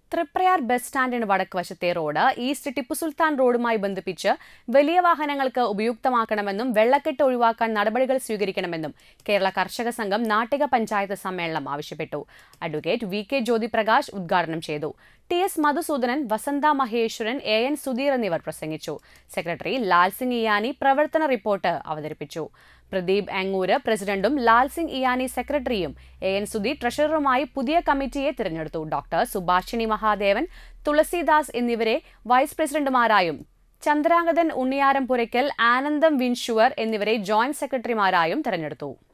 Triprayar bus സ്റ്റാൻഡിന് വടക്ക് വശത്തെ റോഡ് ഈസ്റ്റ് ടിപ്പു സുൽത്താൻ റോഡുമായി ബന്ധിപ്പിച്ച് വലിയ വാഹനങ്ങൾക്ക് ഉപയുക്തമാക്കണമെന്നും വെള്ളക്കെട്ട് ഒഴിവാക്കാൻ നടപടികൾ സ്വീകരിക്കണമെന്നും കേരള കർഷക സംഘം നാട്ടിക പഞ്ചായത്ത് സമ്മേളനം ആവശ്യപ്പെട്ടു അഡ്വക്കേറ്റ് വി കെ ജ്യോതിപ്രകാശ് ഉദ്ഘാടനം ചെയ്തു T S Madhusoodanan Vasantha Maheswaran A N Sudheer എന്നിവർ പ്രസംഗിച്ചു സെക്രട്ടറി ലാൽ സിംഗ് ഇയാനി പ്രവർത്തന റിപ്പോർട്ട് അവതരിപ്പിച്ചു പ്രദീപ് എങ്ങൂര് പ്രസിഡന്റും ലാൽ സിംഗ് ഇയാനി സെക്രട്ടറിയും എ എൻ സുധി ട്രഷററുമായി പുതിയ കമ്മിറ്റിയെ തിരഞ്ഞെടുത്തു ഡോക്ടർ സുഭാഷിണി മഹാദേവൻ തുളസീദാസ് എന്നിവരെ വൈസ് പ്രസിഡന്റുമാരായും ചന്ദ്രാംഗതൻ ഉണ്ണിയാരം പുരയ്ക്കൽ ആനന്ദം വിൻഷുവർ എന്നിവരെ ജോയിന്റ് സെക്രട്ടറിമാരായും തെരഞ്ഞെടുത്തു